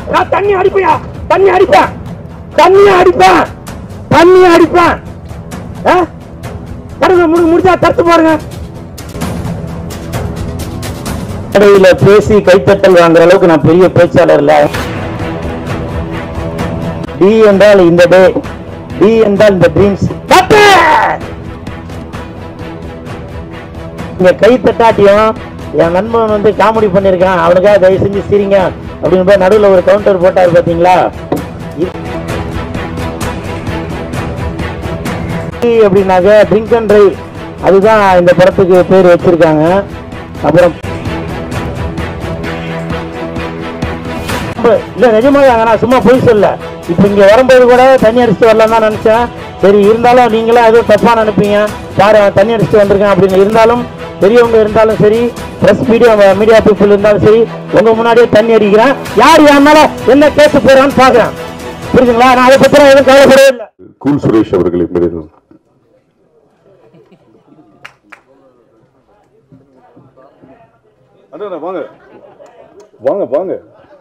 நான் தண்ணி அடிப்பையா தண்ணி அடிப்பேன் தண்ணி அடிப்பேன் தண்ணி அடிப்பேன் ஆ? பாருங்க முடி முடிச்சா தடுத்து பாருங்க இடையில பேசி கைத்தட்டல் வாங்குற அளவுக்கு நான் பெரிய பேச்சாளர் இல்ல டி என்றால் இந்த டே டி என்றால் இந்த ட்ரீம்ஸ் இங்க கை தட்டாட்டியும் என் நண்பன் வந்து காமெடி பண்ணிருக்கான் அவனுக்காக தயவு செஞ்சு சிரிங்க அப்படின்னு போய் நடுவுல ஒரு கவுண்டர் போட்டாரு பாத்தீங்களா இது அப்படின்னாக்க ட்ரிங்க் அண்ட் ட்ரைவ் அதுதான் இந்த படத்துக்கு பேர் வச்சிருக்காங்க அப்புறம் இப்ப- இல்ல நிஜமாதாங்க நான் சும்மா பொய் சொல்ல இப்ப இங்க வரும்போது கூட தண்ணி அடிச்சுட்டு வரலாம் தான் நினைச்சேன் சரி இருந்தாலும் நீங்களும் எதுவும் தப்பா நினைப்பீங்க பாரு அவன் தண்ணி அடிச்சுட்டு வந்திருக்கான் அப்படின்னு இருந்தாலும் பெரியவங்க இருந்தாலும் சரி பிரஸ் மீடியா மீடியா பீப்புள் இருந்தாலும் சரி உங்க முன்னாடியே தண்ணி அடிக்கிறேன் யார் என் மேல என்ன கேட்டு போறான்னு பாக்குறேன் புரியுதுங்களா நான் அதை பத்தி எதுவும் கவலைப்படவே இல்லை கூல் சுரேஷ் அவர்களை பெரியது அண்ணா வாங்க வாங்க வாங்க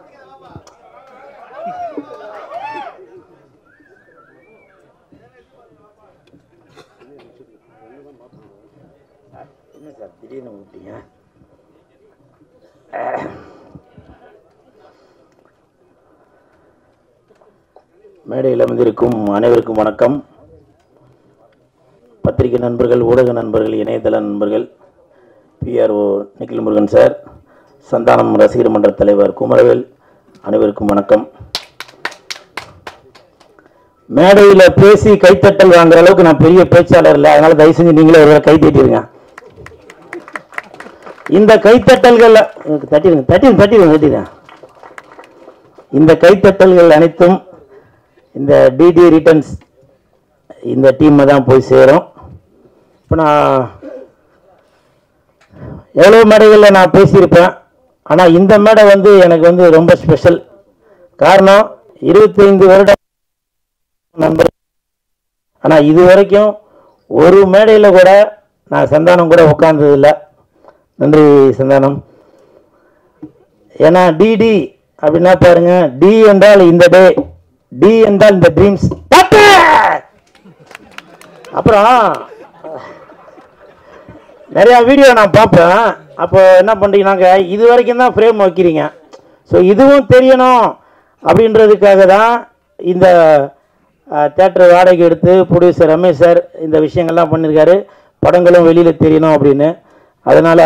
என்ன சார் திடீர்னு விட்டீங்க மேடையில் அமர்ந்திருக்கும் அனைவருக்கும் வணக்கம் பத்திரிகை நண்பர்கள் ஊடக நண்பர்கள் இணையதள நண்பர்கள் பிஆர்ஓ நிখিல் முருகன் சார் சந்தானம் ரசிகர் மன்ற தலைவர் குமரவேல் அனைவருக்கும் வணக்கம் மேடையில் பேசி கைத்தட்டல் வாங்குற அளவுக்கு நான் பெரிய பேச்சாளர் இல்லை அதனால தயவு செஞ்சு நீங்களே ஒரு கை தட்டிடுங்க இந்த கைத்தட்டல்கள் தட்டிடுங்க தட்டிடுங்க தட்டிடுங்க தட்டிடுங்க இந்த கைத்தட்டல்கள் அனைத்தும் இந்த டிடி ரிட்டர்ன்ஸ் இந்த டீமை தான் போய் சேரும் இப்போ நான் எவ்வளோ மேடைகளில் நான் பேசியிருப்பேன் ஆனால் இந்த மேடை வந்து எனக்கு வந்து ரொம்ப ஸ்பெஷல் காரணம் இருபத்தைந்து வருடம் நண்பர் ஆனால் இது வரைக்கும் ஒரு மேடையில் கூட நான் சந்தானம் கூட உட்கார்ந்தது இல்ல நன்றி சந்தானம் ஏன்னா டிடி அப்படின்னா பாருங்க டி என்றால் இந்த டே டி என்றால் இந்த ட்ரீம்ஸ் அப்புறம் நிறைய வீடியோ நான் பார்ப்பேன் அப்போ என்ன பண்ணுறீங்கன்னாக்க இது வரைக்கும் தான் ஃப்ரேம் வைக்கிறீங்க ஸோ இதுவும் தெரியணும் அப்படின்றதுக்காக தான் இந்த தேட்டர் வாடகை எடுத்து ப்ரொடியூசர் ரமேஷ் சார் இந்த விஷயங்கள்லாம் பண்ணியிருக்காரு படங்களும் வெளியில் தெரியணும் அப்படின்னு அதனால்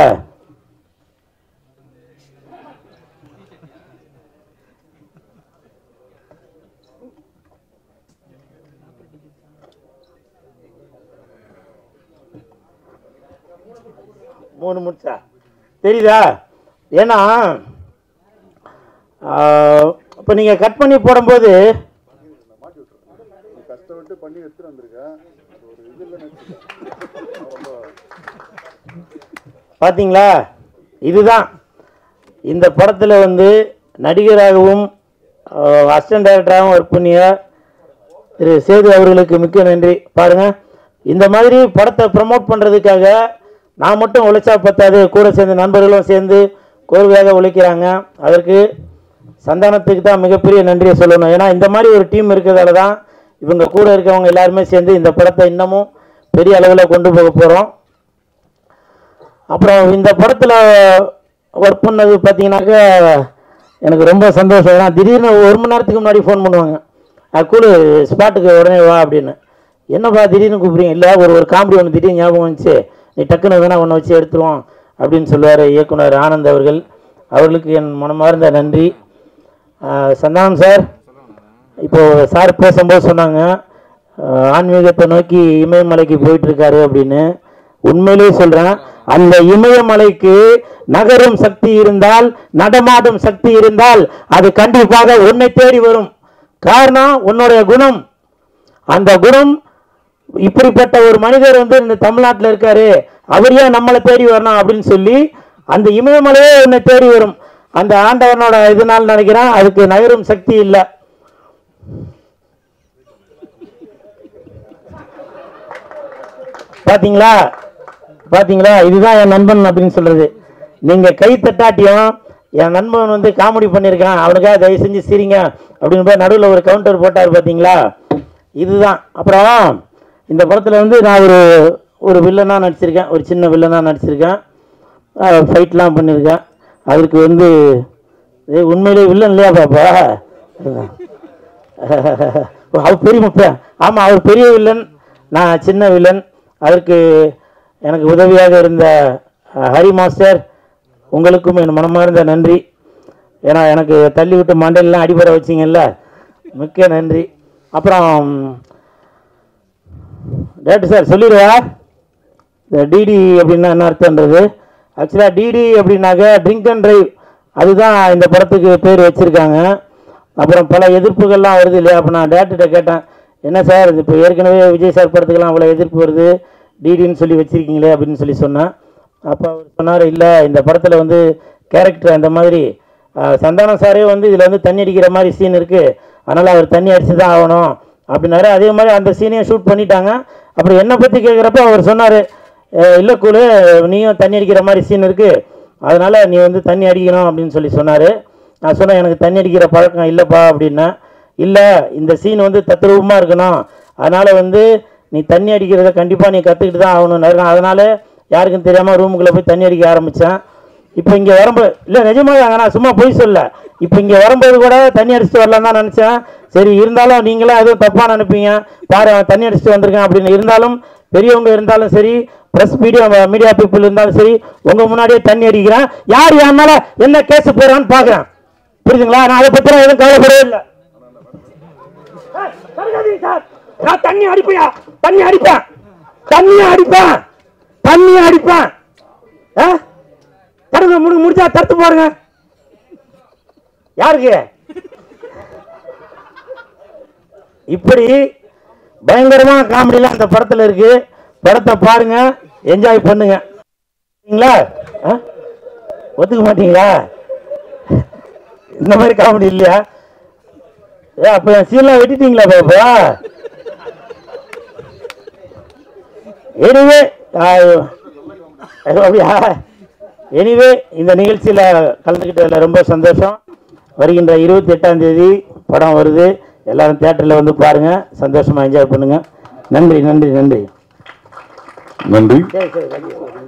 மூணு முடிச்சா தெரியுதா ஏன்னா இப்போ நீங்கள் கட் பண்ணி போடும்போது கஷ்டப்பட்டு பண்ணி எடுத்துட்டு வந்திருக்கேன் ஒரு இது இல்லைன்னு பார்த்தீங்களா இதுதான் இந்த படத்தில் வந்து நடிகராகவும் அசிஸ்டன்ட் டைரக்டராகவும் ஒர்க் பண்ணிய திரு சேது அவர்களுக்கு மிக்க நன்றி பாருங்க இந்த மாதிரி படத்தை ப்ரமோட் பண்ணுறதுக்காக நான் மட்டும் உழைச்சா பத்தாது கூட சேர்ந்து நண்பர்களும் சேர்ந்து கோர்வையாக உழைக்கிறாங்க அதற்கு சந்தானத்துக்கு தான் மிகப்பெரிய நன்றியை சொல்லணும் ஏன்னா இந்த மாதிரி ஒரு டீம் இருக்கிறதால தான் இவங்க கூட இருக்கவங்க எல்லாருமே சேர்ந்து இந்த படத்தை இன்னமும் பெரிய அளவில் கொண்டு போக போகிறோம் அப்புறம் இந்த படத்தில் ஒர்க் பண்ணது பார்த்தீங்கன்னாக்க எனக்கு ரொம்ப சந்தோஷம் ஏன்னா திடீர்னு ஒரு மணி நேரத்துக்கு முன்னாடி ஃபோன் பண்ணுவாங்க அக்குழு ஸ்பாட்டுக்கு உடனே வா அப்படின்னு என்னப்பா திடீர்னு கூப்பிடுறீங்க இல்லை ஒரு ஒரு காமெடி ஒன்று திடீர்னு ஞாபகம் வந்துச்சு நீ டக்குன்னு வேணா ஒன்று வச்சு எடுத்துருவோம் அப்படின்னு சொல்லுவார் இயக்குனர் ஆனந்த் அவர்கள் அவர்களுக்கு என் மனமார்ந்த நன்றி ஆஹ் சந்தானம் சார் இப்போ சார் பேசும்போது சொன்னாங்க ஆஹ் ஆன்மீகத்தை நோக்கி இமயமலைக்கு போயிட்டு இருக்காரு அப்படின்னு உண்மையிலேயே சொல்றேன் அந்த இமயமலைக்கு நகரும் சக்தி இருந்தால் நடமாடும் சக்தி இருந்தால் அது கண்டிப்பாக உன்னை தேடி வரும் காரணம் உன்னுடைய குணம் அந்த குணம் இப்படிப்பட்ட ஒரு மனிதர் வந்து இந்த தமிழ்நாட்டில் இருக்காரு அவர் ஏன் நம்மளை தேடி வரணும் அப்படின்னு சொல்லி அந்த இமயமலையே உன்னை தேடி வரும் அந்த ஆண்டவனோட இதனால் நினைக்கிறேன் அதுக்கு நகரும் சக்தி இல்லை பாத்தீங்களா பாத்தீங்களா இதுதான் என் நண்பன் அப்படின்னு சொல்றது நீங்க கை தட்டாட்டியும் என் நண்பன் வந்து காமெடி பண்ணியிருக்கான் அவனுக்காக தயவு செஞ்சு சிரிங்க அப்படின்னு போய் நடுவில் ஒரு கவுண்டர் போட்டார் பார்த்தீங்களா இதுதான் அப்புறம் இந்த படத்தில் வந்து நான் ஒரு ஒரு வில்லனாக நடிச்சிருக்கேன் ஒரு சின்ன வில்லனாக நடிச்சிருக்கேன் ஃபைட்லாம் பண்ணியிருக்கேன் அவருக்கு வந்து ஏய், உண்மையிலே வில்லன் இல்லையா பாப்பா அவர் பெரிய முப்ப ஆமாம் அவர் பெரிய வில்லன் நான் சின்ன வில்லன் அதற்கு எனக்கு உதவியாக இருந்த அஹ், ஹரி மாஸ்டர் உங்களுக்கும் என் மனமார்ந்த நன்றி ஏன்னா எனக்கு தள்ளி விட்டு மண்டையிலாம் அடிபட வச்சிங்கல்ல மிக்க நன்றி அப்புறம் டேரக்டர் சார் சொல்லிடுவா இந்த டிடி அப்படின்னா என்ன அர்த்தன்றது ஆக்சுவலாக டிடி அப்படின்னாக்க ட்ரிங்க் அண்ட் டிரைவ் அதுதான் இந்த படத்துக்கு பேர் வச்சுருக்காங்க அப்புறம் பல எதிர்ப்புகள்லாம் வருது இல்லையா அப்போ நான் டேரக்டர்கிட்ட கேட்டேன் என்ன சார் இது இப்போ ஏற்கனவே விஜய் சார் படத்துக்கெல்லாம் அவ்வளோ எதிர்ப்பு வருது டிடின்னு சொல்லி வச்சுருக்கீங்களே அப்படின்னு சொல்லி சொன்னேன் அப்போ அவர் சொன்னார் இல்லை இந்த படத்தில் வந்து கேரக்டர் அந்த மாதிரி ஆஹ், சந்தானம் சாரே வந்து இதில் வந்து தண்ணி அடிக்கிற மாதிரி சீன் இருக்குது அதனால் அவர் தண்ணி அடித்து தான் ஆகணும் அப்படின்னாரு அதே மாதிரி அந்த சீனையும் ஷூட் பண்ணிட்டாங்க அப்புறம் என்னை பற்றி கேட்குறப்ப அவர் சொன்னார் இல்லை கூலு நீயும் தண்ணி அடிக்கிற மாதிரி சீன் இருக்குது அதனால் நீ வந்து தண்ணி அடிக்கணும் அப்படின்னு சொல்லி சொன்னார் நான் சொன்னேன் எனக்கு தண்ணி அடிக்கிற பழக்கம் இல்லைப்பா அப்படின்னேன் இல்லை இந்த சீன் வந்து தத்ரூபமாக இருக்கணும் அதனால் வந்து நீ தண்ணி அடிக்கிறத கண்டிப்பாக நீ கற்றுக்கிட்டு தான் ஆகணும் நான் அதனால் யாருக்கும் தெரியாமல் ரூமுக்குள்ளே போய் தண்ணி அடிக்க ஆரம்பித்தேன் இப்போ இங்கே வரும்போது இல்லை நிஜமாக நான் சும்மா போய் சொல்ல இப்போ இங்கே வரும்போது கூட தண்ணி அடிச்சுட்டு வரலாம் தான் நினச்சேன் சரி இருந்தாலும் நீங்களும் எதுவும் தப்பாக நினைப்பீங்க பாரு அவன் தண்ணி அடிச்சுட்டு வந்திருக்கேன் அப்படின்னு இருந்தாலும் பெரியவங்க இருந்தாலும் சரி ப்ரெஸ் மீடியா மீடியா பீப்புள் இருந்தாலும் சரி உங்கள் முன்னாடியே தண்ணி அடிக்கிறேன் யார் என் மேலே என்ன கேஸ் போகிறான்னு பார்க்குறேன் புரியுதுங்களா நான் அதை பற்றி எதுவும் கவலைப்படவே இல்லை ஏய், தடுக்காதீங்க சார். நான் தண்ணி அடிப்பையா தண்ணி அடிப்பேன் தண்ணி அடிப்பேன் தண்ணி அடிப்பேன் ஆ? தடுங்க முடி முடிச்சா தடுத்து பாருங்க யாருக்கு இப்படி பயங்கரமான காமெடிலாம் அந்த படத்துல இருக்கு படத்தை பாருங்க என்ஜாய் பண்ணுங்க சரிங்களா ஆ? ஒத்துக்க மாட்டீங்களா இந்த மாதிரி காமெடி இல்லையா ஏ அப்ப என் சீன்லாம் வெட்டிட்டீங்களா பாப்பா எனிவே அப்படியா எனிவே இந்த நிகழ்ச்சியில் கலந்துக்கிட்டதில் ரொம்ப சந்தோஷம் வருகின்ற இருபத்தி எட்டாம் தேதி படம் வருது எல்லாரும் தியேட்டரில் வந்து பாருங்கள் சந்தோஷமாக என்ஜாய் பண்ணுங்கள் நன்றி நன்றி நன்றி நன்றி சரி சரி